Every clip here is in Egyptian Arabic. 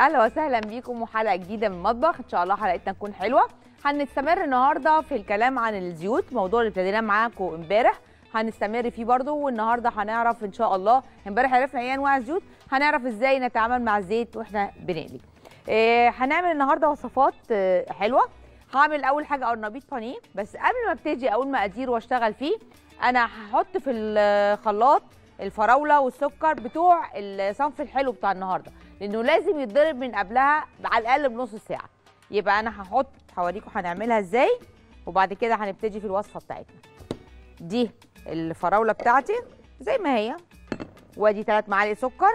اهلا وسهلا بيكم وحلقه جديده من المطبخ ان شاء الله حلقتنا تكون حلوه هنستمر النهارده في الكلام عن الزيوت موضوع اللي ابتديناه معاكم امبارح هنستمر فيه برضو والنهارده هنعرف ان شاء الله امبارح عرفنا ايه انواع الزيوت هنعرف ازاي نتعامل مع الزيت واحنا بنقلي إيه هنعمل النهارده وصفات آه، حلوه هعمل اول حاجه قرنبيط بانيه بس قبل ما ابتدي اقول مقادير واشتغل فيه انا هحط في الخلاط الفراوله والسكر بتوع الصنف الحلو بتاع النهارده لانه لازم يتضرب من قبلها على الاقل بنص ساعه يبقى انا هحط هوريكم هنعملها ازاي وبعد كده هنبتدي في الوصفه بتاعتنا دي الفراوله بتاعتي زي ما هي وادي 3 معالق سكر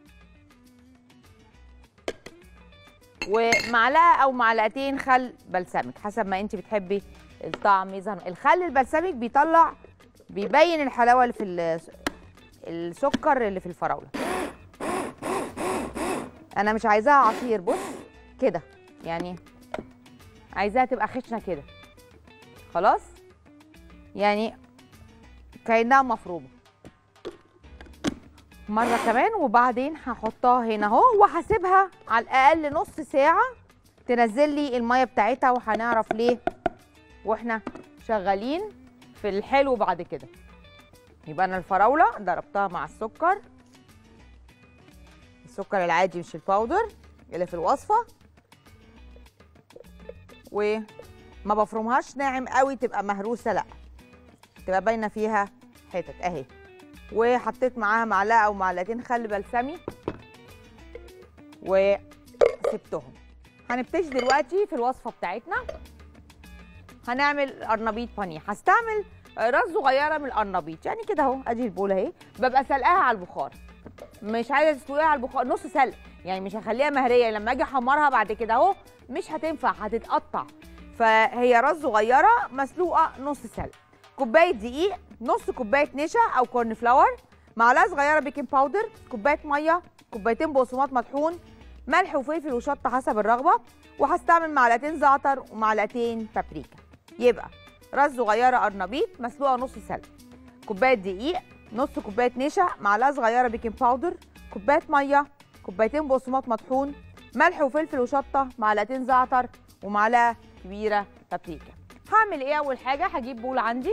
ومعلقه او معلقتين خل بلسمك حسب ما انت بتحبي الطعم يظهر الخل البلسمك بيطلع بيبين الحلاوه اللي في ال- السكر اللي في الفراوله انا مش عايزاها عصير بص كده يعني عايزاها تبقى خشنه كده خلاص يعني كانها مفرومه مره كمان وبعدين هحطها هنا اهو وهسيبها على الاقل نص ساعه تنزل لي الميه بتاعتها وهنعرف ليه واحنا شغالين في الحلو بعد كده يبقى انا الفراوله ضربتها مع السكر السكر العادي مش الباودر اللي في الوصفه وما بفرمهاش ناعم قوي تبقى مهروسه لا تبقى باينه فيها حتت اهي وحطيت معاها معلقه او معلقتين خل بلسمي وسبتهم هنبتدي دلوقتي في الوصفه بتاعتنا هنعمل قرنبيط بانيه هستعمل راس صغيره من القرنبيط يعني كده اهو ادي البوله اهي ببقى سلقاها على البخار مش عايزه تسلقيها على البخار نص سلق يعني مش هخليها مهريه لما اجي احمرها بعد كده اهو مش هتنفع هتتقطع فهي راس صغيره مسلوقه نص سلق كوبايه دقيق نص كوبايه نشا او كورن فلاور معلقه صغيره بيكنج باودر كوبايه ميه كوبايتين بقسماط مطحون ملح وفلفل وشطه حسب الرغبه وهستعمل معلقتين زعتر ومعلقتين بابريكا يبقى راس صغيره قرنبيط مسلوقه نص سلق كوبايه دقيق نص كوبايه نشا معلقه صغيره بيكنج باودر كوبايه ميه كوبايتين بقسماط مطحون ملح وفلفل وشطه معلقتين زعتر ومعلقه كبيره بابريكا هعمل ايه اول حاجه هجيب بول عندي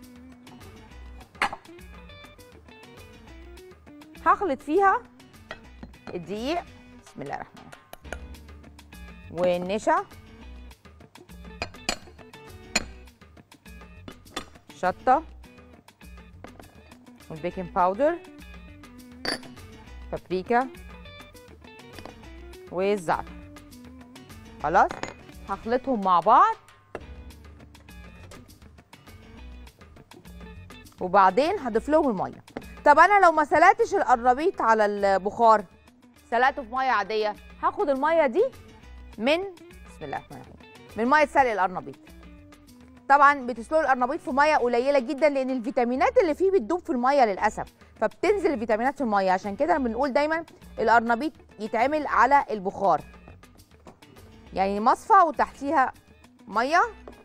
هخلط فيها الدقيق بسم الله الرحمن الرحيم والنشا شطه والبيكنج باودر بابريكا والزعتر خلاص هخلطهم مع بعض وبعدين هضيف لهم الميه طب انا لو ما سلقتش القرنبيط على البخار سلقته في ميه عاديه هاخد الميه دي من بسم الله الرحمن الرحيم من ميه سلق القرنبيط طبعا بتسلقوا القرنبيط في ميه قليله جدا لان الفيتامينات اللي فيه بتدوب في الميه للاسف فبتنزل الفيتامينات في الميه عشان كده بنقول دايما القرنبيط يتعمل على البخار يعني مصفى وتحتيها ميه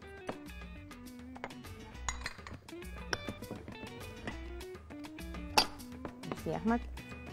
بصي يا احمد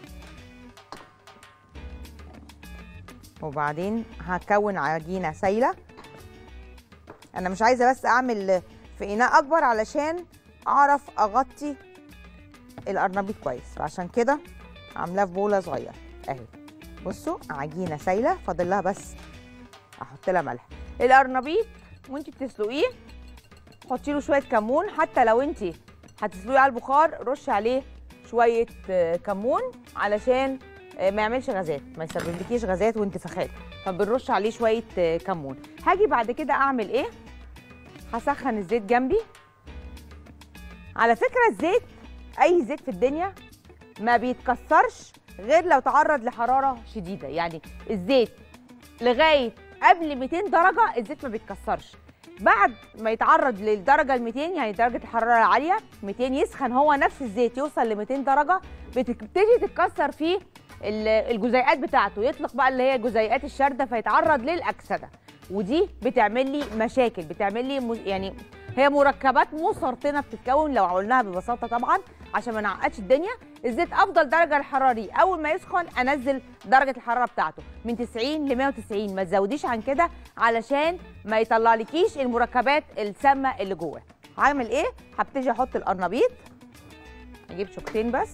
وبعدين هكون عجينه سايله انا مش عايزه بس اعمل في اناء اكبر علشان اعرف اغطي القرنبيط كويس فعشان كده عاملاه في بوله صغيره اهي بصوا عجينه سايله فاضل لها بس احط لها ملح القرنبيط وانت بتسلقيه حطي له شويه كمون حتى لو انت هتسلقيه على البخار رش عليه شويه آه، كمون علشان آه، ما يعملش غازات ما يسببلكيش غازات وانتفاخات فبنرش عليه شويه آه، كمون هاجي بعد كده اعمل ايه هسخن الزيت جنبي على فكره الزيت اي زيت في الدنيا ما بيتكسرش غير لو تعرض لحراره شديده يعني الزيت لغايه قبل 200 درجه الزيت ما بيتكسرش بعد ما يتعرض للدرجه ال 200 يعني درجه الحراره العاليه 200 يسخن هو نفس الزيت يوصل ل 200 درجه بتبتدي تتكسر فيه ال- الجزيئات بتاعته يطلق بقى اللي هي جزيئات الشارده فيتعرض للاكسده ودي بتعمل لي مشاكل بتعمل لي مز- يعني هي مركبات مسرطنه بتتكون لو عملناها ببساطه طبعا عشان ما نعقدش الدنيا الزيت افضل درجه الحراري اول ما يسخن انزل درجه الحراره بتاعته من 90 ل 190 ما تزوديش عن كده علشان ما يطلعلكيش المركبات السامه اللي جواه هعمل ايه هبتدي احط القرنبيط اجيب شوكتين بس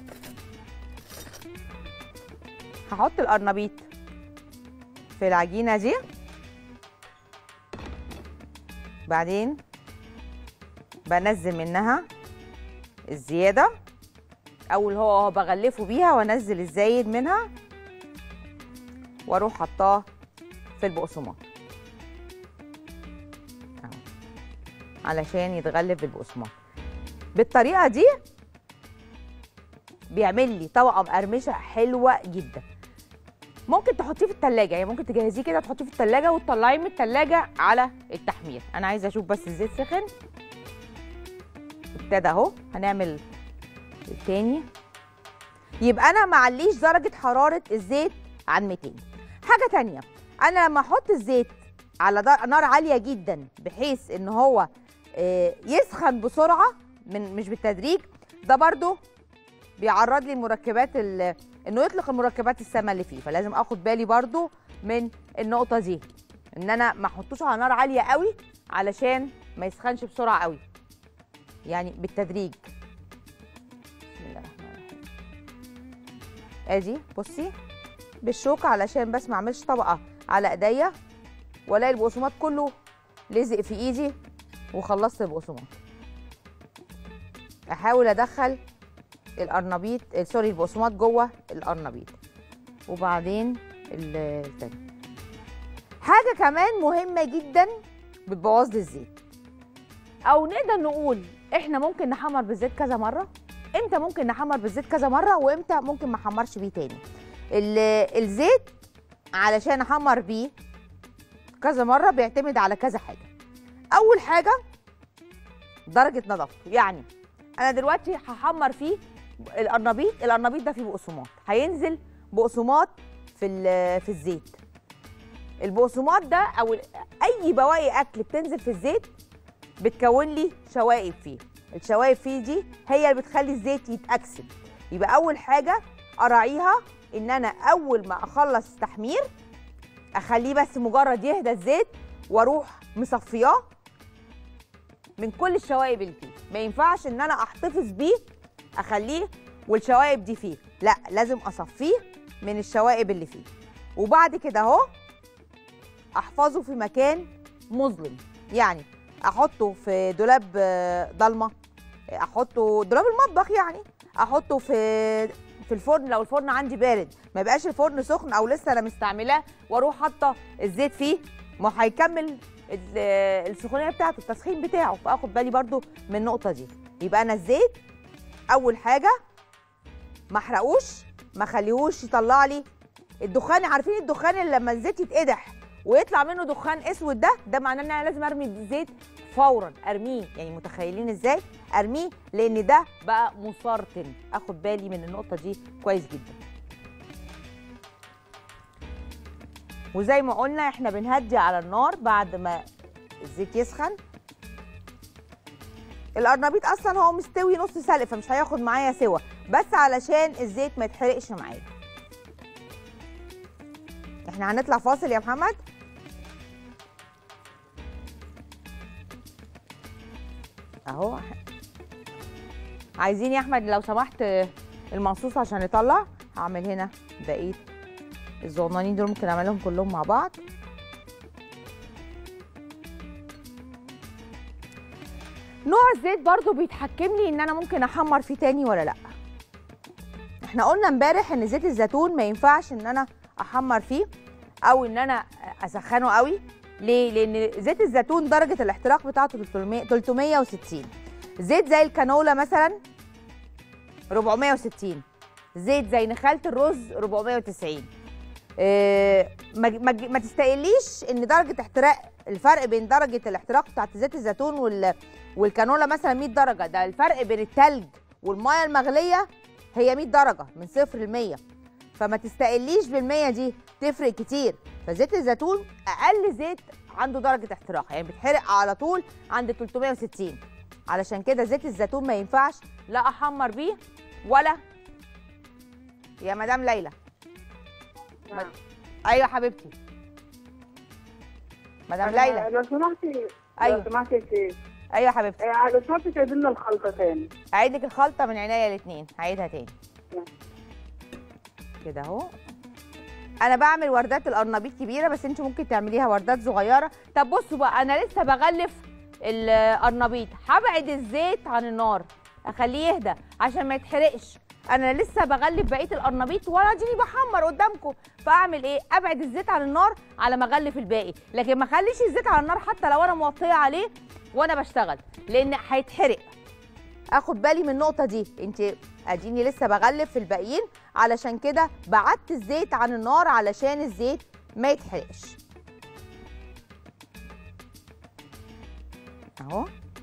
هحط القرنبيط في العجينه دي بعدين بنزل منها الزياده اول هو هو بغلفه بيها وانزل الزايد منها واروح حطاه في البقسماط أهو. علشان يتغلف بالبقسماط بالطريقه دي بيعمل لي طبقه مقرمشه حلوه جدا ممكن تحطيه في التلاجة يعني ممكن تجهزيه كده تحطيه في التلاجة وتطلعيه من التلاجة على التحمير انا عايزه اشوف بس الزيت سخن ابتدى اهو هنعمل التاني يبقى انا معليش درجه حراره الزيت عن 200 حاجه تانية انا لما احط الزيت على در- نار عاليه جدا بحيث ان هو آه، يسخن بسرعه من مش بالتدريج ده برضو بيعرض لي المركبات ال- انه يطلق المركبات السامه اللي فيه فلازم اخد بالي برضو من النقطه دي ان انا ما احطوش على نار عاليه قوي علشان ما يسخنش بسرعه قوي يعني بالتدريج بسم الله الرحمن الرحيم ادي بصي بالشوكه علشان بس ما اعملش طبقه على ايديا والاقي البقسماط كله لزق في ايدي وخلصت البقسماط احاول ادخل القرنبيط آه، سوري البقسماط جوه القرنبيط وبعدين ال- التاني حاجه كمان مهمه جدا بتبوظ لي الزيت او نقدر نقول احنا ممكن نحمر بالزيت كذا مره امتى ممكن نحمر بالزيت كذا مره وامتى ممكن ما احمرش بيه تاني ال- الزيت علشان احمر بيه كذا مره بيعتمد على كذا حاجه اول حاجه درجه نظافته يعني انا دلوقتي هحمر فيه القرنبيط القرنبيط ده فيه بقسماط هينزل بقسماط في ال- في الزيت البقسماط ده او ال- اي بواقي اكل بتنزل في الزيت بتكون لي شوائب فيه الشوائب فيه دي هي اللي بتخلي الزيت يتاكسد يبقى اول حاجه اراعيها ان انا اول ما اخلص تحمير اخليه بس مجرد يهدى الزيت واروح مصفياه من كل الشوائب اللي فيه ما ينفعش ان انا احتفظ بيه اخليه والشوائب دي فيه لا لازم اصفيه من الشوائب اللي فيه وبعد كده اهو احفظه في مكان مظلم يعني احطه في دولاب آه، ضلمه احطه دولاب المطبخ يعني احطه في في الفرن لو الفرن عندي بارد ما يبقاش الفرن سخن او لسه انا مستعملاه واروح حاطه الزيت فيه ما هو هيكمل ال- السخونيه بتاعته التسخين بتاعه فاخد بالي برضو من النقطه دي يبقى انا الزيت اول حاجه ما احرقوش ما خليهوش يطلع لي الدخان عارفين الدخان اللي لما الزيت يتقدح ويطلع منه دخان اسود ده ده معناه ان انا لازم ارمي الزيت فورا ارميه يعني متخيلين ازاي ارميه لان ده بقى مسرطن اخد بالي من النقطه دي كويس جدا وزي ما قلنا احنا بنهدي على النار بعد ما الزيت يسخن القرنبيط اصلا هو مستوي نص سلق فمش هياخد معايا سوا بس علشان الزيت ما يتحرقش معايا احنا هنطلع فاصل يا محمد اهو عايزين يا احمد لو سمحت المنصوص عشان يطلع هعمل هنا بقيه الزغنانين دول ممكن اعملهم كلهم مع بعض نوع الزيت برضو بيتحكم لي ان انا ممكن احمر فيه تاني ولا لا احنا قلنا امبارح ان زيت الزيتون ما ينفعش ان انا احمر فيه او ان انا اسخنه قوي ليه لان زيت الزيتون درجه الاحتراق بتاعته 300 360 زيت زي الكانولا مثلا 460 زيت زي نخاله الرز 490 آه، ما ما ما تستقليش ان درجه احتراق الفرق بين درجه الاحتراق بتاعت زيت الزيتون وال والكانولا مثلا 100 درجه ده الفرق بين التلج والميه المغليه هي 100 درجه من صفر ل 100 فما تستقليش بالمية دي تفرق كتير فزيت الزيتون اقل زيت عنده درجه احتراق يعني بيتحرق على طول عند 360 علشان كده زيت الزيتون ما ينفعش لا احمر بيه ولا يا مدام ليلى نعم. ايوه حبيبتي مدام ليلى لو سمحتي أيوة. لو سمحتي يا شيخ ايوه يا حبيبتي آه، لو سمحتي تعيدي لنا الخلطه تاني هعيد لك الخلطه من عينيا الاثنين هعيدها تاني نعم. كده اهو انا بعمل وردات القرنبيط كبيره بس انت ممكن تعمليها وردات صغيره طب بصوا بقى انا لسه بغلف القرنبيط هبعد الزيت عن النار اخليه يهدى عشان ما يتحرقش انا لسه بغلف بقيه القرنبيط وانا اديني بحمر قدامكم فاعمل ايه ابعد الزيت عن النار على ما اغلف الباقي لكن ما اخليش الزيت على النار حتى لو انا موطيه عليه وانا بشتغل لان هيتحرق اخد بالي من النقطه دي انت اديني لسه بغلف في الباقيين علشان كده بعدت الزيت عن النار علشان الزيت ما يتحرقش اهو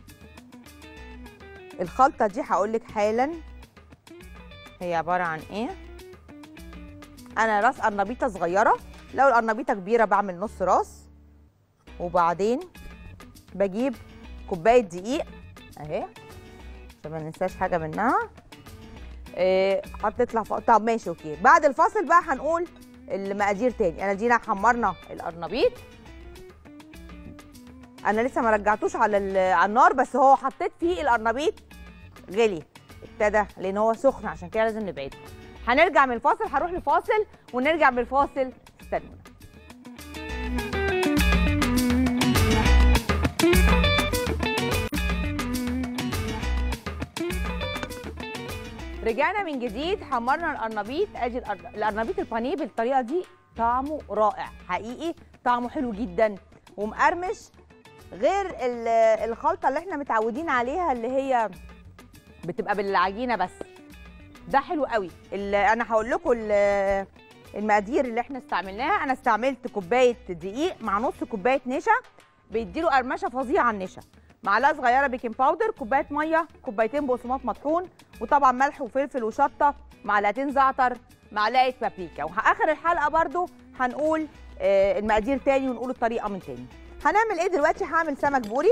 الخلطه دي هقول لك حالا هي عباره عن ايه انا راس قرنبيطه صغيره لو القرنبيطه كبيره بعمل نص راس وبعدين بجيب كوبايه دقيق اهي عشان ما ننساش حاجه منها إيه هتطلع فوق طب ماشي اوكي بعد الفاصل بقى هنقول المقادير تاني انا دينا حمرنا القرنبيط انا لسه ما رجعتوش على ال- على النار بس هو حطيت فيه القرنبيط غلي ابتدى لان هو سخن عشان كده لازم نبعده هنرجع من الفاصل هروح لفاصل ونرجع من الفاصل استنونا رجعنا من جديد حمرنا القرنبيط ادي القر- القرنبيط البانيه بالطريقه دي طعمه رائع حقيقي طعمه حلو جدا ومقرمش غير ال- الخلطه اللي احنا متعودين عليها اللي هي بتبقى بالعجينه بس ده حلو قوي ال- انا هقول لكم ال- المقادير اللي احنا استعملناها انا استعملت كوبايه دقيق مع نص كوبايه نشا بيديله قرمشه فظيعه على النشا معلقه صغيره بيكنج باودر كوبايه ميه كوبايتين بقسماط مطحون وطبعا ملح وفلفل وشطه معلقتين زعتر معلقه بابريكا واخر الحلقه برضو هنقول آه، المقادير تاني ونقول الطريقه من تاني هنعمل ايه دلوقتي هعمل سمك بوري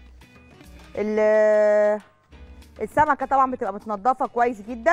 ال- السمكه طبعا بتبقى متنضفه كويس جدا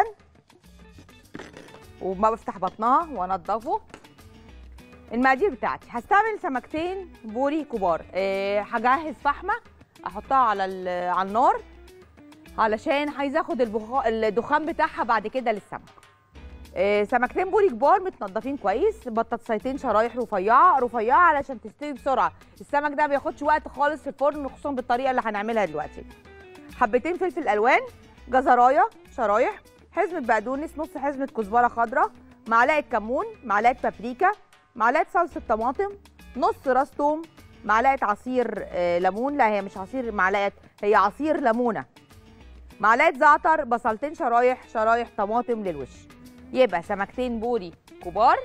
وما بفتح بطنها وانضفه المقادير بتاعتي هستعمل سمكتين بوري كبار أه هجهز فحمه احطها على ال- على النار علشان عايزه اخد البخا... الدخان بتاعها بعد كده للسمك أه سمكتين بوري كبار متنضفين كويس بطاطسيتين شرايح رفيعه رفيعه علشان تستوي بسرعه السمك ده ما بياخدش وقت خالص في الفرن خصوصا بالطريقه اللي هنعملها دلوقتي حبتين فلفل الوان جزرايه شرايح حزمه بقدونس نص حزمه كزبره خضراء معلقه كمون معلقه بابريكا معلقه صلصه طماطم نص راس توم معلقه عصير آه، ليمون لا هي مش عصير معلقه هي عصير ليمونه معلقه زعتر بصلتين شرايح شرايح طماطم للوش يبقى سمكتين بوري كبار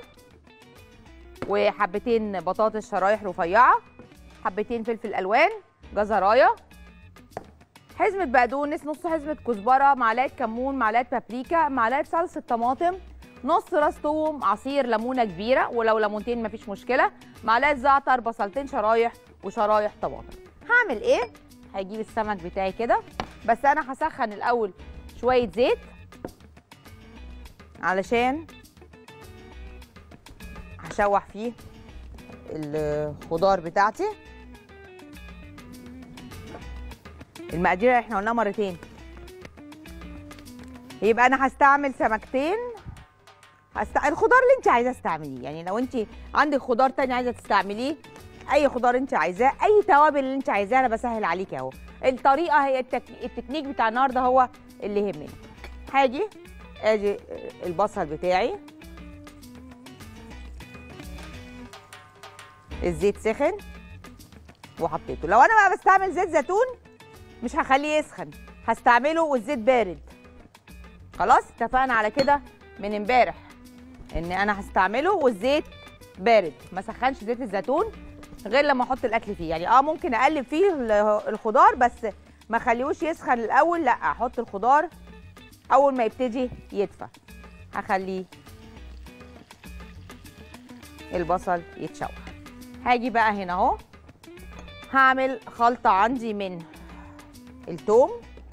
وحبتين بطاطس شرايح رفيعه حبتين فلفل الوان جزرايه حزمه بقدونس نص حزمه كزبره معلقه كمون معلقه بابريكا معلقه صلصه طماطم نص راس توم عصير ليمونه كبيره ولو ليمونتين مفيش مشكله معلقه زعتر بصلتين شرايح وشرايح طماطم هعمل ايه هجيب السمك بتاعي كده بس انا هسخن الاول شويه زيت علشان هشوح فيه الخضار بتاعتي المقادير احنا قلناها مرتين يبقى انا هستعمل سمكتين هست... الخضار اللي انت عايزاه استعمليه يعني لو انت عندك خضار تاني عايزه تستعمليه اي خضار انت عايزاه اي توابل اللي انت عايزاها انا بسهل عليكي اهو الطريقه هي التك... التكنيك بتاع النهارده هو اللي يهمني هاجي ادي البصل بتاعي الزيت سخن وحطيته لو انا بقى بستعمل زيت زيتون مش هخليه يسخن هستعمله والزيت بارد خلاص اتفقنا على كده من امبارح ان انا هستعمله والزيت بارد ما سخنش زيت الزيتون غير لما احط الاكل فيه يعني اه ممكن اقلب فيه ال- الخضار بس ما خليهوش يسخن الاول لا احط الخضار اول ما يبتدي يدفى هخليه البصل يتشوح هاجي بقى هنا اهو هعمل خلطة عندي من التوم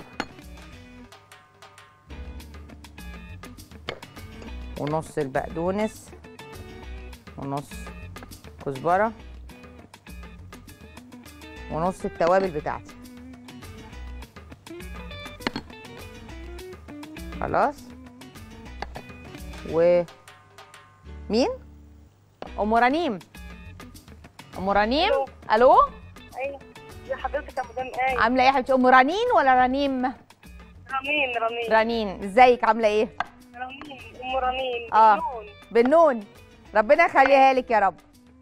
ونص البقدونس ونص كزبرة ونص التوابل بتاعتي خلاص و مين؟ ام رنيم ام رنيم ألو. الو ايوه يا حضرتك يا مدام ايه عامله ايه يا حبيبتي ام رنين ولا رنيم رنين رنين رنين ازيك عامله ايه رنين ام رنين آه. بالنون. بالنون ربنا يخليها لك يا رب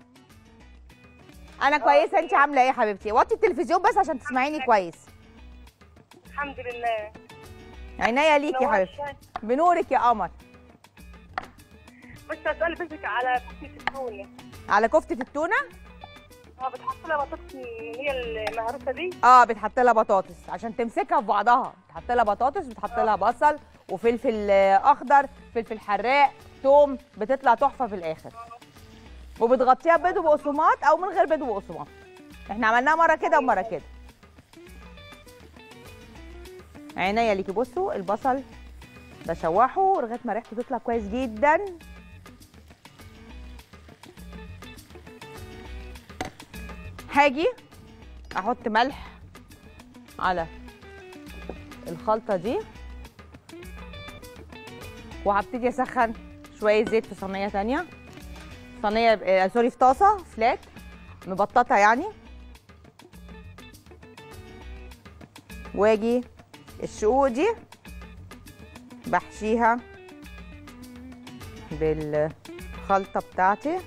انا كويسه انت عامله ايه يا حبيبتي وطي التلفزيون بس عشان تسمعيني كويس الحمد لله عينيا ليك يا حبيبتي نورت. بنورك يا قمر بس اسال بسك على كفتة التونة على كفته التونه اه بتحط لها بطاطس من هي المهروسة دي اه بتحط لها بطاطس عشان تمسكها في بعضها بتحط لها بطاطس بتحط لها بصل وفلفل آه، اخضر فلفل حراق توم بتطلع تحفه في الاخر وبتغطيها بيض وبقسماط او من غير بيض وبقسماط احنا عملناها مره كده ومره كده عينيا ليكي بصوا البصل بشوحه لغايه ما ريحته تطلع كويس جدا هاجي احط ملح على الخلطه دي وهبتدي اسخن شويه زيت في صينيه تانية صينيه آه، سوري في طاسه فلات مبططه يعني واجي الشقوق دي بحشيها بالخلطه بتاعتي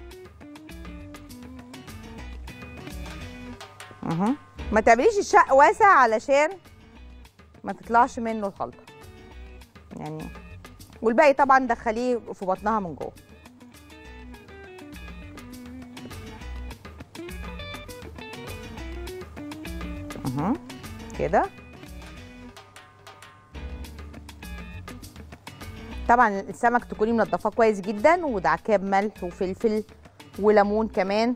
اها ما تعمليش الشق واسع علشان ما تطلعش منه الخلطه يعني والباقي طبعا دخليه في بطنها من جوه اها كده طبعا السمك تكوني منضفاه كويس جدا ودعكاه بملح وفلفل وليمون كمان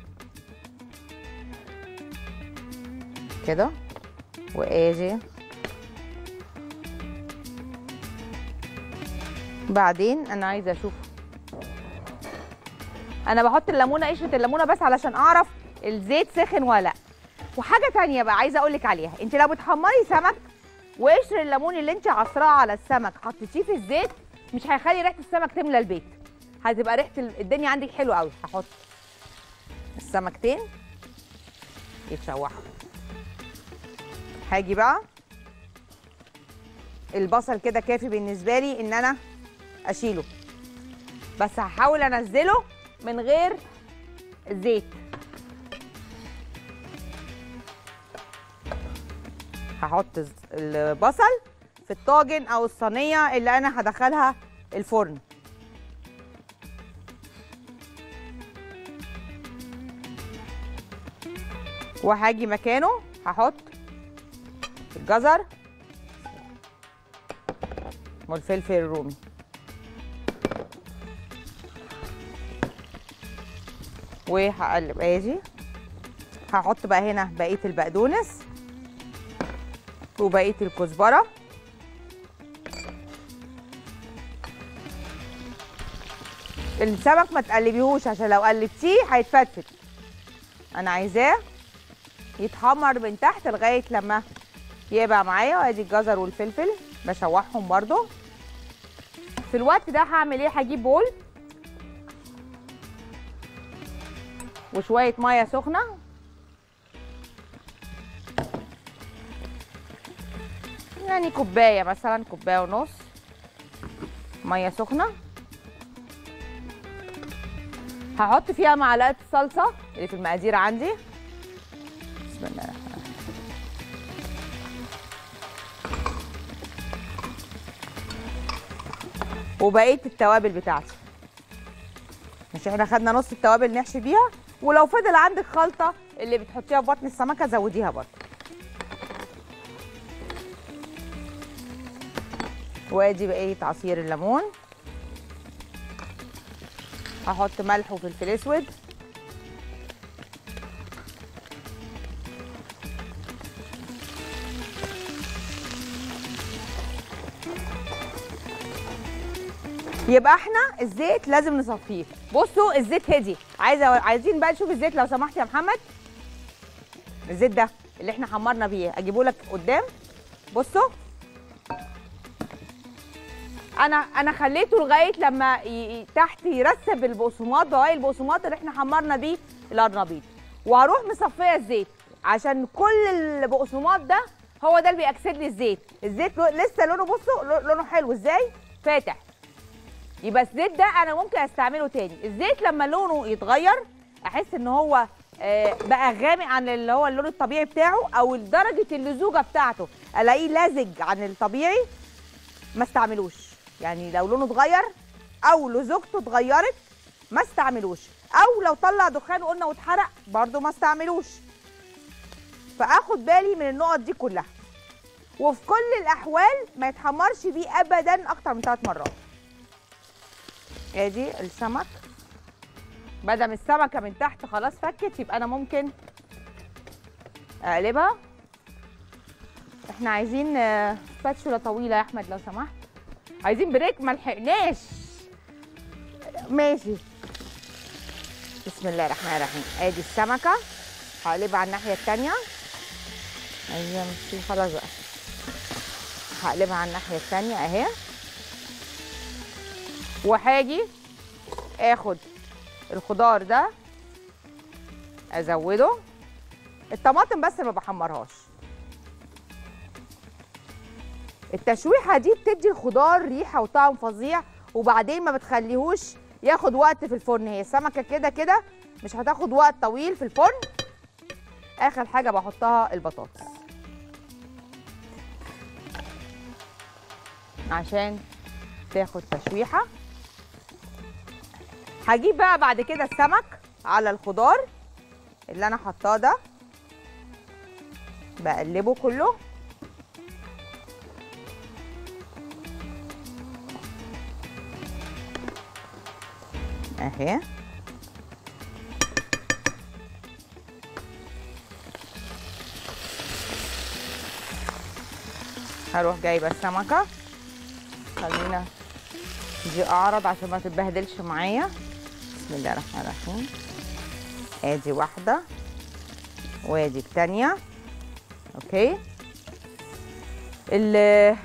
كده واجي بعدين انا عايزه اشوف انا بحط الليمونه قشره الليمونه بس علشان اعرف الزيت سخن ولا لا وحاجه تانية بقى عايزه اقول لك عليها انت لو بتحمري سمك وقشر الليمون اللي انت عصراه على السمك حطيتيه في الزيت مش هيخلي ريحه السمك تملى البيت هتبقى ريحه ال- الدنيا عندك حلوه قوي هحط السمكتين يتشوحوا هاجي بقى البصل كده كافي بالنسبه لي ان انا اشيله بس هحاول انزله من غير زيت هحط الز- البصل في الطاجن او الصينيه اللي انا هدخلها الفرن وهاجي مكانه هحط الجزر والفلفل الرومي وهقلب ادي هحط بقى هنا بقيه البقدونس وبقيه الكزبره السمك ما تقلبيهوش عشان لو قلبتيه هيتفتفت انا عايزاه يتحمر من تحت لغايه لما يبقى معايا وادي الجزر والفلفل بشوحهم برضو في الوقت ده هعمل ايه هجيب بول وشويه ميه سخنه يعني كوبايه مثلا كوبايه ونص ميه سخنه هحط فيها معلقه الصلصه اللي في المقادير عندي بسم الله الرحمن الرحيم وبقيه التوابل بتاعتي مش احنا خدنا نص التوابل نحشي بيها ولو فضل عندك خلطه اللي بتحطيها في بطن السمكه زوديها برضه وادي بقيه عصير الليمون هحط ملح وفلفل اسود يبقى احنا الزيت لازم نصفيه بصوا الزيت هدي عايزه عايزين بقى نشوف الزيت لو سمحت يا محمد الزيت ده اللي احنا حمرنا بيه اجيبه لك قدام بصوا انا انا خليته لغايه لما ي... ي- تحت يرسب البقسماط بواقي البقسماط اللي احنا حمرنا بيه القرنبيط وهروح مصفيه الزيت عشان كل البقسماط ده هو ده اللي بيأكسد لي الزيت الزيت لو... لسه لونه بصوا لو- لونه حلو ازاي فاتح يبقى الزيت ده انا ممكن استعمله تاني الزيت لما لونه يتغير احس ان هو آه، بقى غامق عن اللي هو اللون الطبيعي بتاعه او درجه اللزوجه بتاعته الاقيه لازج عن الطبيعي ما استعملوش يعني لو لونه اتغير او لزوجته اتغيرت ما استعملوش او لو طلع دخان وقلنا واتحرق برضو ما استعملوش فاخد بالي من النقط دي كلها وفي كل الاحوال ما يتحمرش بيه ابدا اكتر من ثلاث مرات ادي السمك بدل السمكه من تحت خلاص فكت يبقى انا ممكن اقلبها احنا عايزين آه، سباتشولا طويله يا احمد لو سمحت عايزين بريك ما لحقناش ماشي بسم الله الرحمن الرحيم ادي السمكه هقلبها على الناحيه التانية ايوه مش خلاص بقى هقلبها على الناحيه التانية اهي وهاجي اخد الخضار ده ازوده الطماطم بس ما بحمرهاش التشويحه دي بتدي الخضار ريحه وطعم فظيع وبعدين ما بتخليهوش ياخد وقت في الفرن هي السمكه كده كده مش هتاخد وقت طويل في الفرن اخر حاجه بحطها البطاطس عشان تاخد تشويحه هجيب بقى بعد كده السمك على الخضار اللي انا حطاه ده بقلبه كله اهي هروح جايبه السمكه خلينا دي اعرض عشان ما تتبهدلش معايا بسم الله الرحمن الرحيم ادي واحده وادي التانيه اوكي ال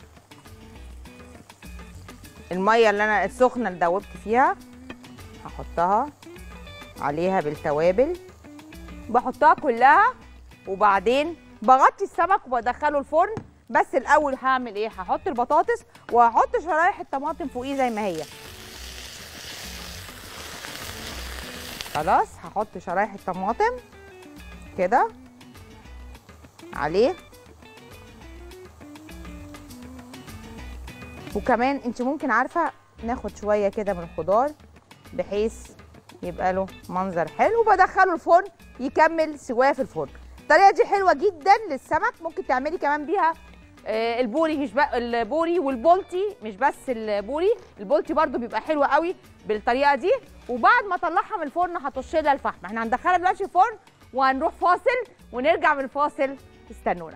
الميه اللي انا السخنه اللي دوبت فيها هحطها عليها بالتوابل بحطها كلها وبعدين بغطي السمك وبدخله الفرن بس الاول هعمل ايه هحط البطاطس وهحط شرايح الطماطم فوقيه زي ما هي خلاص هحط شرايح الطماطم كده عليه وكمان انت ممكن عارفه ناخد شويه كده من الخضار بحيث يبقى له منظر حلو وبدخله الفرن يكمل سواه في الفرن الطريقه دي حلوه جدا للسمك ممكن تعملي كمان بيها آه، البوري مش بقى البوري والبولتي مش بس البوري البولتي برده بيبقى حلو قوي بالطريقه دي وبعد ما اطلعها من الفرن هطش لها الفحم احنا هندخلها دلوقتي الفرن وهنروح فاصل ونرجع من الفاصل استنونا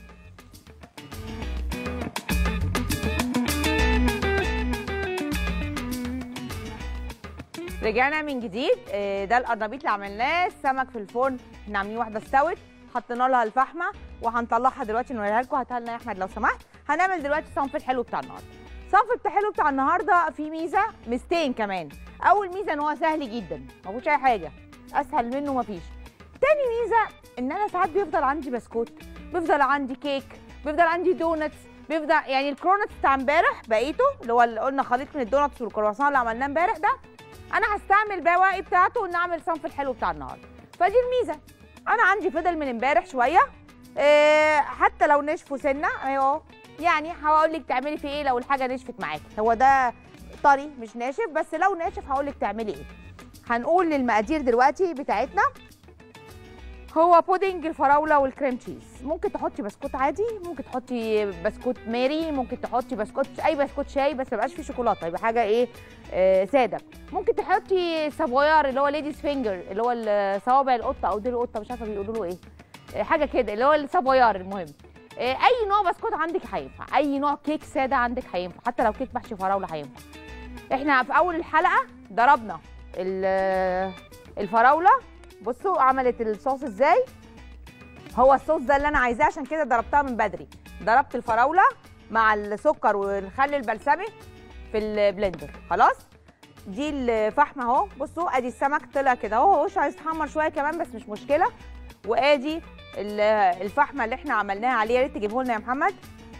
رجعنا من جديد آه، ده القرنبيط اللي عملناه السمك في الفرن احنا عاملين واحده استوت حطينا لها الفحمه وهنطلعها دلوقتي نوريها لكم هاتها لنا يا احمد لو سمحت هنعمل دلوقتي صنف الحلو بتاع النهارده صنف الحلو بتاع النهارده فيه ميزه ميزتين كمان اول ميزه ان هو سهل جدا ما فيهوش اي حاجه اسهل منه مفيش تاني ميزه ان انا ساعات بيفضل عندي بسكوت بيفضل عندي كيك بيفضل عندي دونتس بيفضل يعني الكرونتس بتاع امبارح بقيته اللي هو اللي قلنا خليط من الدونتس والكرواسون اللي عملناه امبارح ده انا هستعمل بواقي بتاعته ونعمل صنف الحلو بتاع النهارده فدي الميزه انا عندي فضل من امبارح شويه إيه حتى لو نشفوا سنه اهو يعني هقول لك تعملي فيه ايه لو الحاجه نشفت معاكي هو ده طري مش ناشف بس لو ناشف هقول لك تعملي ايه هنقول للمقادير دلوقتي بتاعتنا هو بودنج الفراوله والكريم تشيز ممكن تحطي بسكوت عادي ممكن تحطي بسكوت ماري ممكن تحطي بسكوت اي بسكوت شاي بس ما يبقاش فيه شوكولاته يبقى حاجه ايه آه ساده ممكن تحطي سافويار اللي هو ليديز فينجر اللي هو ال- صوابع القطه او ديل القطه مش عارفه بيقولوا له ايه آه، حاجه كده اللي هو السافويار المهم آه، اي نوع بسكوت عندك هينفع اي نوع كيك ساده عندك هينفع حتى لو كيك محشي فراوله هينفع احنا في اول الحلقه ضربنا ال- الفراوله بصوا عملت الصوص ازاي هو الصوص ده اللي انا عايزاه عشان كده ضربتها من بدري ضربت الفراوله مع السكر والخل البلسمي في البلندر خلاص دي الفحم اهو بصوا ادي السمك طلع كده اهو هو عايز يتحمر شويه كمان بس مش مشكله وادي ال- الفحمه اللي احنا عملناها عليه يا ريت تجيبه لنا يا محمد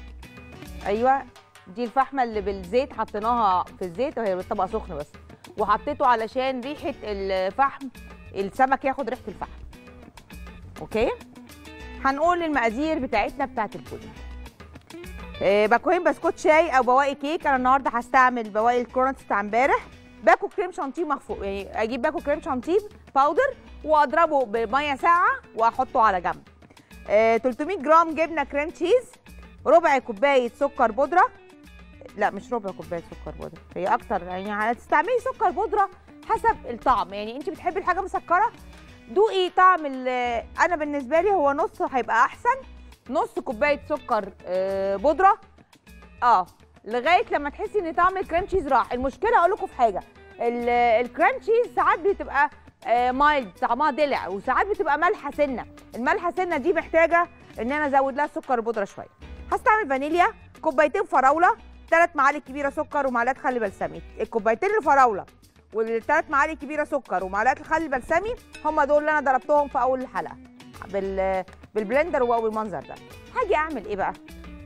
ايوه دي الفحمه اللي بالزيت حطيناها في الزيت وهي بالطبق سخن بس وحطيته علشان ريحه الفحم السمك ياخد ريحه الفحم اوكي هنقول المقادير بتاعتنا بتاعت البودنج آه، باكوين بسكوت شاي او بواقي كيك انا النهارده هستعمل بواقي الكورنتس بتاع امبارح باكو كريم شانتيه مخفوق يعني اجيب باكو كريم شانتيه باودر واضربه بميه ساقعه واحطه على جنب آه، 300 جرام جبنه كريم تشيز ربع كوبايه سكر بودره لا مش ربع كوبايه سكر بودره هي اكتر يعني هتستعملي سكر بودره حسب الطعم يعني انت بتحبي الحاجه مسكره دوقي طعم ال- انا بالنسبه لي هو نص هيبقى احسن نص كوبايه سكر آه، بودره اه لغايه لما تحسي ان طعم الكريم تشيز راح المشكله اقول لكم في حاجه ال- الكريم تشيز ساعات بتبقى آه، مايلد طعمها دلع وساعات بتبقى مالحه سنه المالحه سنه دي محتاجه ان انا ازود لها سكر بودره شويه هستعمل فانيليا كوبايتين فراوله ثلاث معالق كبيره سكر ومعلقه خل بلسمي الكوبايتين الفراوله والثلاث معالق كبيره سكر ومعلقه الخل البلسمي هم دول اللي انا ضربتهم في اول الحلقه بال بالبلندر وبالمنظر ده هاجي اعمل ايه بقى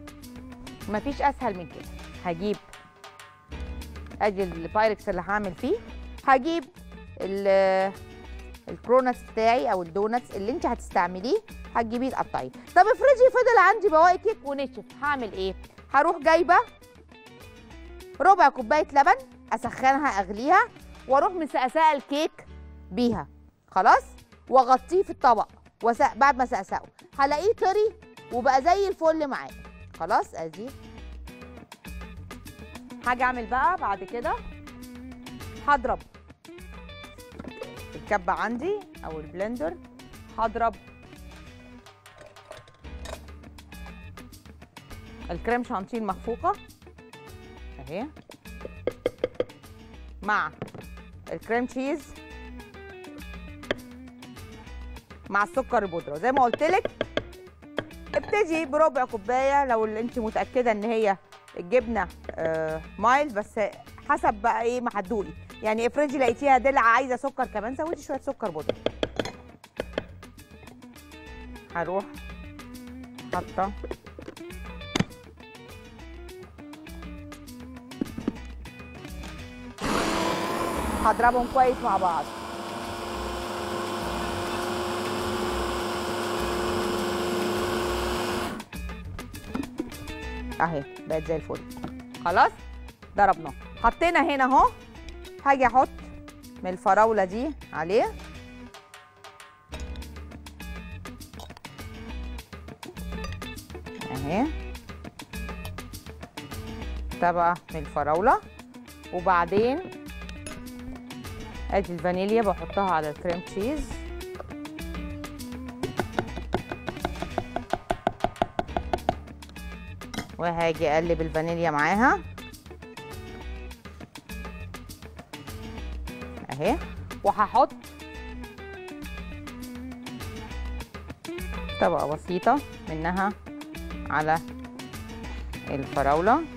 مفيش اسهل من كده هجيب ادي البايركس اللي هعمل فيه هجيب ال- الكرونتس بتاعي او الدونتس اللي انت هتستعمليه هتجيبيه تقطعيه طب افرضي فضل عندي بواقي كيك ونشف هعمل ايه هروح جايبه ربع كوبايه لبن اسخنها اغليها واروح مسقسقه الكيك بيها خلاص واغطيه في الطبق وسق بعد ما سقسقه هلاقيه طري وبقى زي الفل معايا خلاص ادي هاجي اعمل بقى بعد كده هضرب الكبه عندي او البلندر هضرب الكريم شانتيه المخفوقه اهي مع الكريم تشيز مع السكر البودره زي ما قلت لك ابتدي بربع كوبايه لو اللي انت متاكده ان هي الجبنه آه مايل بس حسب بقى ايه ما هتدوقي يعني افرضي لقيتيها دلع عايزه سكر كمان زودي شويه سكر بودره هروح حاطه هضربهم كويس مع بعض اهي بقت زي الفل خلاص ضربناه حطينا هنا اهو هاجي احط من الفراوله دي عليه اهي طبقه من الفراوله وبعدين ادي الفانيليا بحطها على الكريم تشيز وهاجي اقلب الفانيليا معاها اهي وهحط طبقه بسيطه منها على الفراوله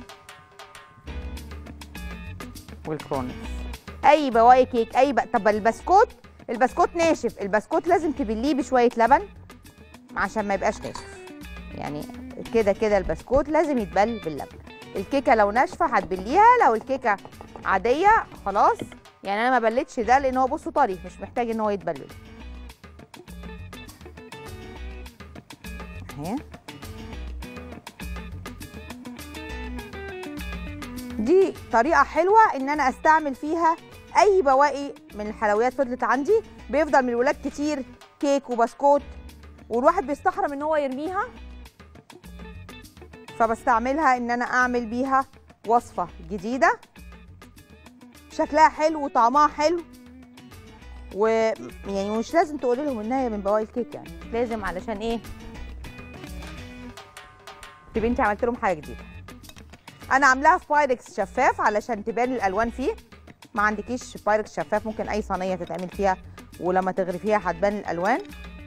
والكرونس اي بواقي كيك اي بق... طب البسكوت البسكوت ناشف البسكوت لازم تبليه بشويه لبن عشان ما يبقاش ناشف يعني كده كده البسكوت لازم يتبل باللبن الكيكه لو ناشفه هتبليها لو الكيكه عاديه خلاص يعني انا ما بلتش ده لان هو بصوا طري مش محتاج ان هو يتبلل اهي دي طريقه حلوه ان انا استعمل فيها اي بواقي من الحلويات فضلت عندي بيفضل من الولاد كتير كيك وبسكوت والواحد بيستحرم ان هو يرميها فبستعملها ان انا اعمل بيها وصفه جديده شكلها حلو وطعمها حلو ويعني مش لازم تقولي لهم انها من بواقي الكيك يعني مش لازم علشان ايه تبقي انت عملت لهم حاجه جديده انا عاملاها في بايركس شفاف علشان تبان الالوان فيه ما عندكيش بايركس شفاف ممكن اي صينيه تتعمل فيها ولما تغرفيها هتبان الالوان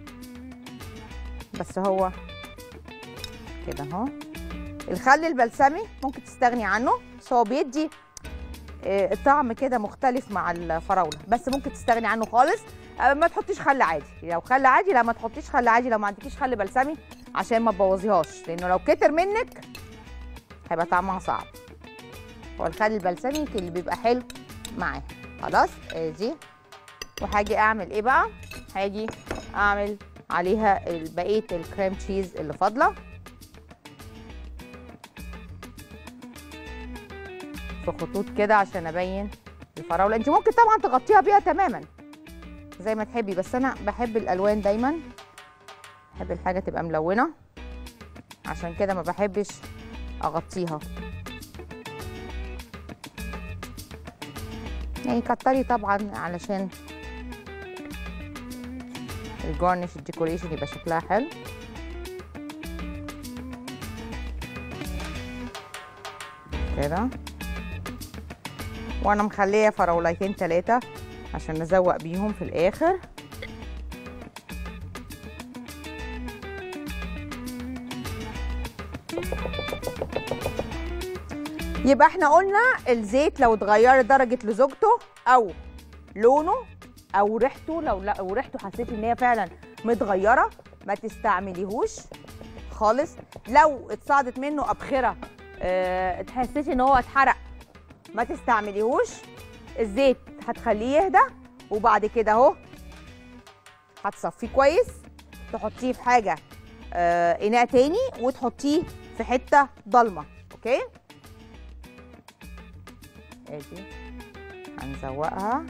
بس هو كده اهو الخل البلسمي ممكن تستغني عنه بس هو بيدي آه، طعم كده مختلف مع الفراوله بس ممكن تستغني عنه خالص آه، ما تحطيش خل عادي لو خل عادي لا ما تحطيش خل عادي لو ما عندكيش خل بلسمي عشان ما تبوظيهاش لانه لو كتر منك هيبقى طعمها صعب هو الخل البلسمي اللي بيبقى حلو معاه خلاص ادي وهاجي اعمل ايه بقى هاجي اعمل عليها ال- بقيه الكريم تشيز اللي فاضله في خطوط كده عشان ابين الفراوله انت ممكن طبعا تغطيها بيها تماما زي ما تحبي بس انا بحب الالوان دايما بحب الحاجه تبقى ملونه عشان كده ما بحبش اغطيها يعني كتري طبعا علشان الجارنش الديكوريشن يبقى شكلها حلو كده وانا مخليه فراولتين تلاتة عشان نزوق بيهم في الاخر يبقى احنا قلنا الزيت لو اتغيرت درجه لزوجته او لونه او ريحته لو لا لو ريحته حسيتي ان هي فعلا متغيره ما تستعمليهوش خالص لو اتصعدت منه ابخره اه حسيتي ان هو اتحرق ما تستعمليهوش الزيت هتخليه يهدى وبعد كده اهو هتصفيه كويس تحطيه في حاجه آه اناء تاني وتحطيه في حته ضلمه اوكي ادي هنزوقها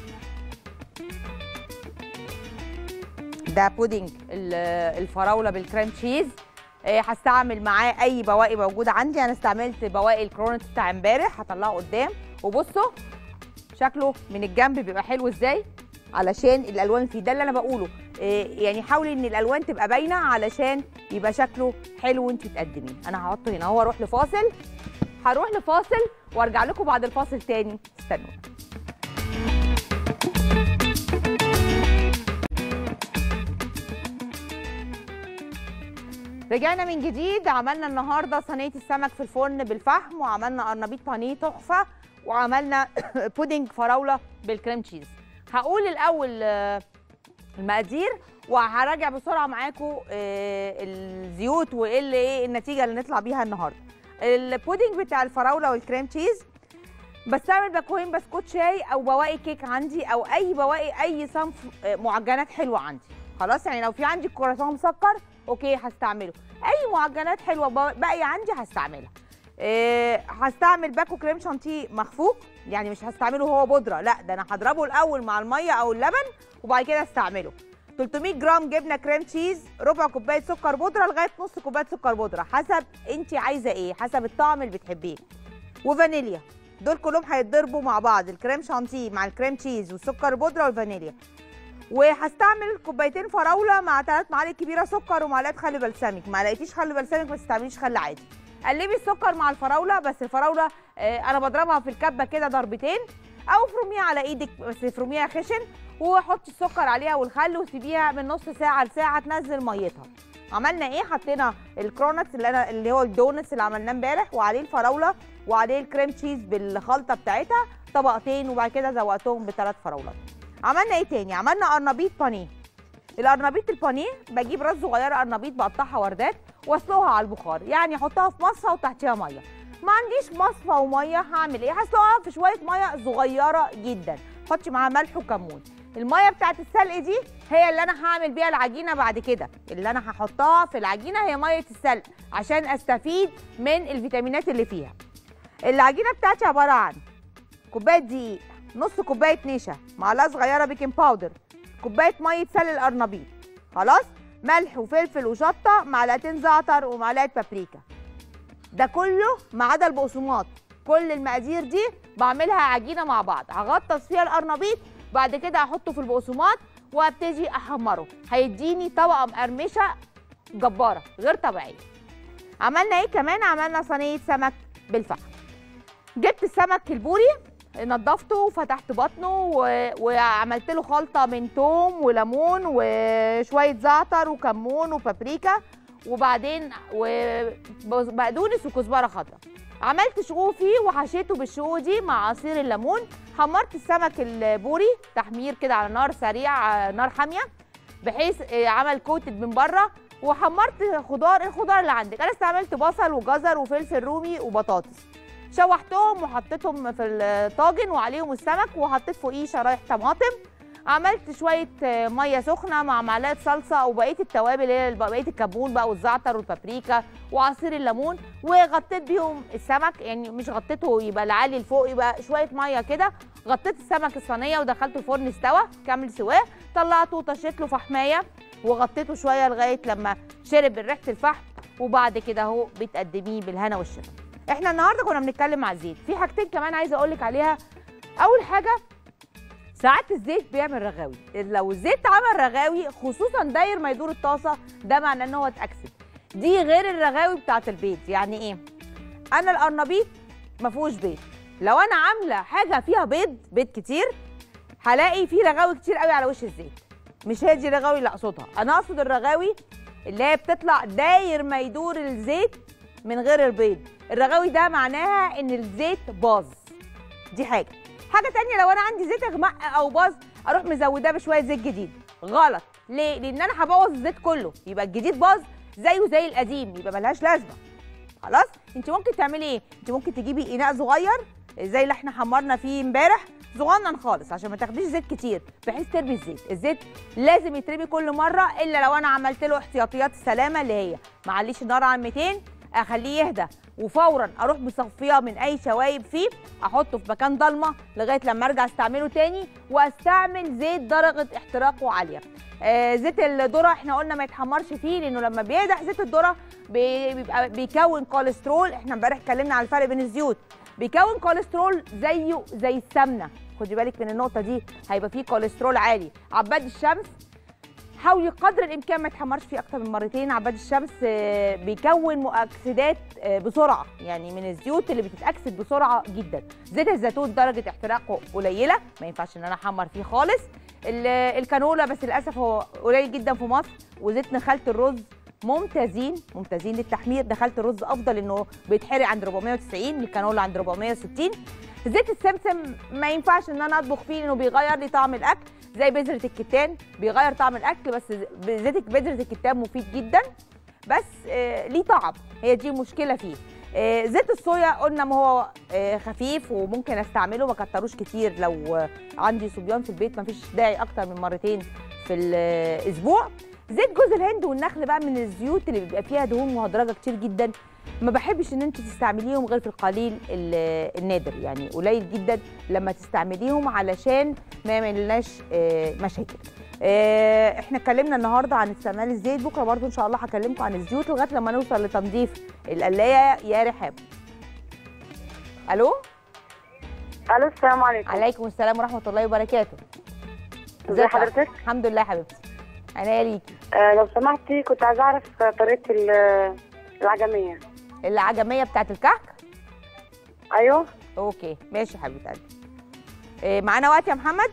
ده بودنج ال- الفراوله بالكريم تشيز آه، هستعمل معاه اي بواقي موجوده عندي انا استعملت بواقي الكرونت بتاع امبارح هطلعه قدام وبصوا شكله من الجنب بيبقى حلو ازاي علشان الالوان فيه ده اللي انا بقوله إيه يعني حاولي ان الالوان تبقى باينه علشان يبقى شكله حلو وانت تقدميه انا هحطه هنا هو اروح لفاصل هروح لفاصل وارجع لكم بعد الفاصل تاني استنوا رجعنا من جديد عملنا النهارده صينيه السمك في الفرن بالفحم وعملنا قرنبيط بانيه تحفه وعملنا بودنج فراوله بالكريم تشيز هقول الاول آه، المقادير وهراجع بسرعه معاكم آه، الزيوت وايه اللي ايه النتيجه اللي نطلع بيها النهارده البودنج بتاع الفراوله والكريم تشيز بستعمل باكوين بسكوت شاي او بواقي كيك عندي او اي بواقي اي صنف آه، معجنات حلوه عندي خلاص يعني لو في عندي كراسون مسكر اوكي هستعمله اي معجنات حلوه با- باقيه عندي هستعملها إيه هستعمل باكو كريم شانتيه مخفوق يعني مش هستعمله هو بودره لا ده انا هضربه الاول مع الميه او اللبن وبعد كده استعمله 300 جرام جبنه كريم تشيز ربع كوبايه سكر بودره لغايه نص كوبايه سكر بودره حسب انت عايزه ايه حسب الطعم اللي بتحبيه وفانيليا دول كلهم هيتضربوا مع بعض الكريم شانتيه مع الكريم تشيز والسكر البودره والفانيليا وهستعمل كوبايتين فراوله مع ثلاث معالق كبيره سكر ومعلقه خل بلسمك ما لقيتيش خل بلسمك ما تستعمليش خل عادي قلبي السكر مع الفراوله بس الفراوله آه، انا بضربها في الكبه كده ضربتين او افرميها على ايدك بس افرميها خشن وحطي السكر عليها والخل وسيبيها من نص ساعه لساعه تنزل ميتها عملنا ايه حطينا الكرونتس اللي انا اللي هو الدونتس اللي عملناه امبارح وعليه الفراوله وعليه الكريم تشيز بالخلطه بتاعتها طبقتين وبعد كده زوقتهم بثلاث فراولات عملنا ايه تاني عملنا قرنبيط بانيه القرنبيط البانيه بجيب راس صغيره قرنبيط بقطعها وردات واسلقها على البخار يعني احطها في مصفى وتحتيها ميه ما عنديش مصفى وميه هعمل ايه هسلقها في شويه ميه صغيره جدا حطي معاها ملح وكمون الميه بتاعت السلق دي هي اللي انا هعمل بيها العجينه بعد كده اللي انا هحطها في العجينه هي ميه السلق عشان استفيد من الفيتامينات اللي فيها العجينه بتاعتي عباره عن كوبايه دقيق نص كوبايه نشا معلقه صغيره بيكنج باودر كوبايه ميه سلق القرنبيط خلاص ملح وفلفل وشطه معلقتين زعتر ومعلقه بابريكا ده كله ما عدا البقسماط كل المقادير دي بعملها عجينه مع بعض هغطس فيها القرنبيط بعد كده هحطه في البقسماط وابتدي احمره هيديني طبقه مقرمشه جباره غير طبيعيه عملنا ايه كمان عملنا صينيه سمك بالفحم جبت السمك البوري نضفته وفتحت بطنه و... وعملت له خلطه من توم وليمون وشويه زعتر وكمون وبابريكا وبعدين وبقدونس وكزبره خضراء عملت شقوق فيه وحشيته بالشقوق دي مع عصير الليمون حمرت السمك البوري تحمير كده على نار سريع نار حاميه بحيث آه، عمل كوتد من بره وحمرت خضار الخضار اللي عندك انا استعملت بصل وجزر وفلفل رومي وبطاطس شوحتهم وحطيتهم في الطاجن وعليهم السمك وحطيت فوقيه شرايح طماطم عملت شويه آه، ميه سخنه مع معلقه صلصه وبقيه التوابل اللي هي بقيه الكمون بقى والزعتر والبابريكا وعصير الليمون وغطيت بيهم السمك يعني مش غطيته يبقى العالي لفوق يبقى شويه ميه كده غطيت السمك الصينيه ودخلته الفرن استوى كامل سواه طلعته وطشيت له فحمايه وغطيته شويه لغايه لما شرب ريحه الفحم وبعد كده اهو بتقدميه بالهنا والشفا احنا النهارده كنا بنتكلم على الزيت في حاجتين كمان عايزه اقول لك عليها اول حاجه ساعات الزيت بيعمل رغاوي لو الزيت عمل رغاوي خصوصا داير ما يدور الطاسه ده معناه ان هو اتاكسد دي غير الرغاوي بتاعه البيض يعني ايه انا القرنبيط ما فيهوش بيض لو انا عامله حاجه فيها بيض بيض كتير هلاقي فيه رغاوي كتير قوي على وش الزيت مش هي دي الرغاوي اللي اقصدها انا اقصد الرغاوي اللي هي بتطلع داير ما يدور الزيت من غير البيض الرغاوي ده معناها ان الزيت باظ دي حاجه حاجه تانية لو انا عندي زيت اغمق او باظ اروح مزوداه بشويه زيت جديد غلط ليه لان انا هبوظ الزيت كله يبقى الجديد باظ زيه زي القديم يبقى ملهاش لازمه خلاص انت ممكن تعملي ايه انت ممكن تجيبي اناء صغير زي اللي احنا حمرنا فيه امبارح صغنن خالص عشان ما تاخديش زيت كتير بحيث ترمي الزيت الزيت لازم يترمي كل مره الا لو انا عملت له احتياطيات السلامه اللي هي معليش النار على 200 اخليه يهدى وفورا اروح مصفيه من اي شوايب فيه احطه في مكان ضلمه لغايه لما ارجع استعمله تاني واستعمل زيت درجه احتراقه عاليه آه زيت الذره احنا قلنا ما يتحمرش فيه لانه لما بيقدح زيت الذره بي- بيبقى بيكون كوليسترول احنا امبارح اتكلمنا على الفرق بين الزيوت بيكون كوليسترول زيه زي السمنه خدي بالك من النقطه دي هيبقى فيه كوليسترول عالي عباد الشمس حاولي قدر الامكان ما يتحمرش فيه اكتر من مرتين عباد الشمس آه، بيكون مؤكسدات آه، بسرعه يعني من الزيوت اللي بتتاكسد بسرعه جدا زيت الزيتون درجه احتراقه قليله ما ينفعش ان انا احمر فيه خالص ال- الكانولا بس للاسف هو قليل جدا في مصر وزيت نخاله الرز ممتازين ممتازين للتحمير دخلت الرز افضل انه بيتحرق عند 490 الكانولا عند 460 زيت السمسم ما ينفعش ان انا اطبخ فيه لانه بيغير لي طعم الاكل زي بذره الكتان بيغير طعم الاكل بس زيت بذره الكتان مفيد جدا بس آه ليه طعم هي دي المشكله فيه آه زيت الصويا قلنا ما هو آه خفيف وممكن استعمله ما كتروش كتير لو آه عندي صبيان في البيت ما فيش داعي اكتر من مرتين في الاسبوع زيت جوز الهند والنخل بقى من الزيوت اللي بيبقى فيها دهون مهدرجه كتير جدا ما بحبش ان انت تستعمليهم غير في القليل ال- النادر يعني قليل جدا لما تستعمليهم علشان ما يعملناش آه، مشاكل آه، احنا اتكلمنا النهارده عن استعمال الزيت بكره برضو ان شاء الله هكلمكم عن الزيوت لغايه لما نوصل لتنظيف القلايه يا رحاب الو الو السلام عليكم عليكم السلام ورحمه الله وبركاته ازي حضرتك الحمد لله يا حبيبتي عينيا ليكي آه لو سمحتي كنت عايزه اعرف طريقه ال- العجميه العجميه بتاعت الكعك ايوه اوكي ماشي يا حبيبه قلبي إيه معانا وقت يا محمد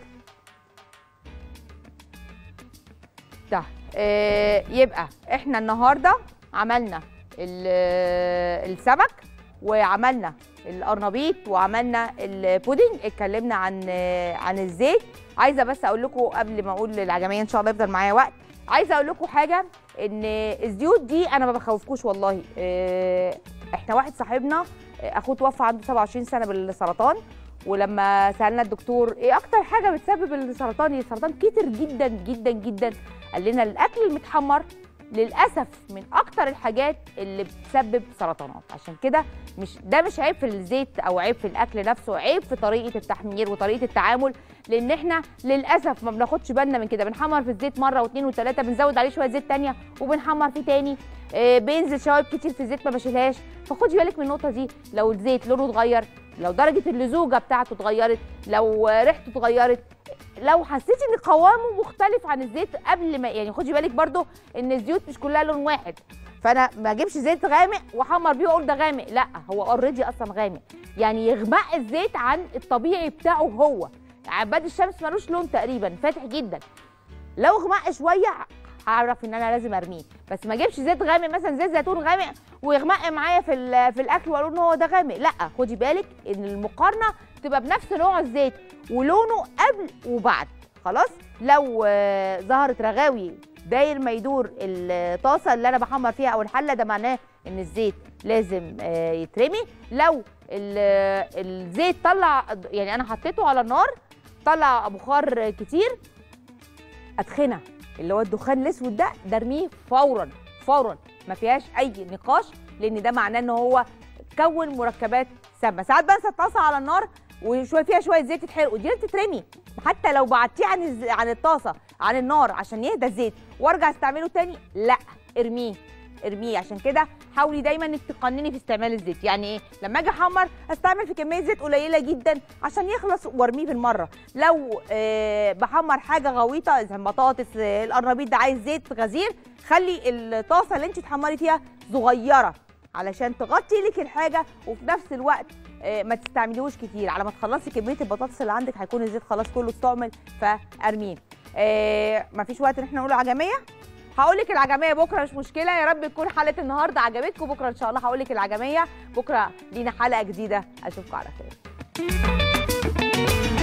طيب إيه يبقى احنا النهارده عملنا ال- السمك وعملنا القرنبيط وعملنا البودنج اتكلمنا عن عن الزيت عايزه بس اقول لكم قبل ما اقول العجميه ان شاء الله يفضل معايا وقت عايزه اقول لكم حاجه ان الزيوت دي انا ما بخوفكوش والله إيه، احنا واحد صاحبنا اخوه توفى عنده 27 سنه بالسرطان ولما سالنا الدكتور ايه اكتر حاجه بتسبب السرطان السرطان كتير جدا جدا جدا قال لنا الاكل المتحمر للاسف من اكتر الحاجات اللي بتسبب سرطانات عشان كده مش ده مش عيب في الزيت او عيب في الاكل نفسه عيب في طريقه التحمير وطريقه التعامل لان احنا للاسف ما بناخدش بالنا من كده بنحمر في الزيت مره واثنين وثلاثه بنزود عليه شويه زيت تانية وبنحمر فيه تاني آه، بينزل شوائب كتير في الزيت ما بشيلهاش فخدي بالك من النقطه دي لو الزيت لونه اتغير لو درجه اللزوجه بتاعته اتغيرت لو آه، ريحته اتغيرت لو حسيتي ان قوامه مختلف عن الزيت قبل ما يعني خدي بالك برضو ان الزيوت مش كلها لون واحد فانا ما اجيبش زيت غامق واحمر بيه واقول ده غامق لا هو اوريدي اصلا غامق يعني يغمق الزيت عن الطبيعي بتاعه هو عباد الشمس ملوش لون تقريبا فاتح جدا لو غمق شويه هعرف ان انا لازم ارميه بس ما اجيبش زيت غامق مثلا زيت زيتون غامق ويغمق معايا في ال- في الاكل واقول ان هو ده غامق لا خدي بالك ان المقارنه تبقى بنفس نوع الزيت ولونه قبل وبعد خلاص لو آه، ظهرت رغاوي داير ما يدور الطاسه اللي انا بحمر فيها او الحله ده معناه ان الزيت لازم آه، يترمي لو ال- الزيت طلع يعني انا حطيته على النار طلع بخار كتير ادخنه اللي هو الدخان الاسود ده ده ارميه فورا فورا ما فيهاش اي نقاش لان ده معناه ان هو كون مركبات سامه ساعات بنسى الطاسه على النار وشويه فيها شويه زيت يتحرق ودي تترمي حتى لو بعدتيه عن الز... عن الطاسه عن النار عشان يهدى الزيت وارجع استعمله تاني لا ارميه ارميه عشان كده حاولي دايما انك تقنني في استعمال الزيت يعني ايه لما اجي احمر استعمل في كميه زيت قليله جدا عشان يخلص وارميه بالمره لو آه بحمر حاجه غويطه زي البطاطس آه القرنبيط ده عايز زيت غزير خلي الطاسه اللي انت تحمري فيها صغيره علشان تغطي لك الحاجه وفي نفس الوقت آه، ما تستعمليهوش كتير على ما تخلصي كميه البطاطس اللي عندك هيكون الزيت خلاص كله استعمل فارميه آه مفيش وقت ان احنا نقول عجميه هقول لك العجميه بكره مش مشكله يا رب تكون حلقه النهارده عجبتكم بكره ان شاء الله هقول لك العجميه بكره لينا حلقه جديده اشوفكم على خير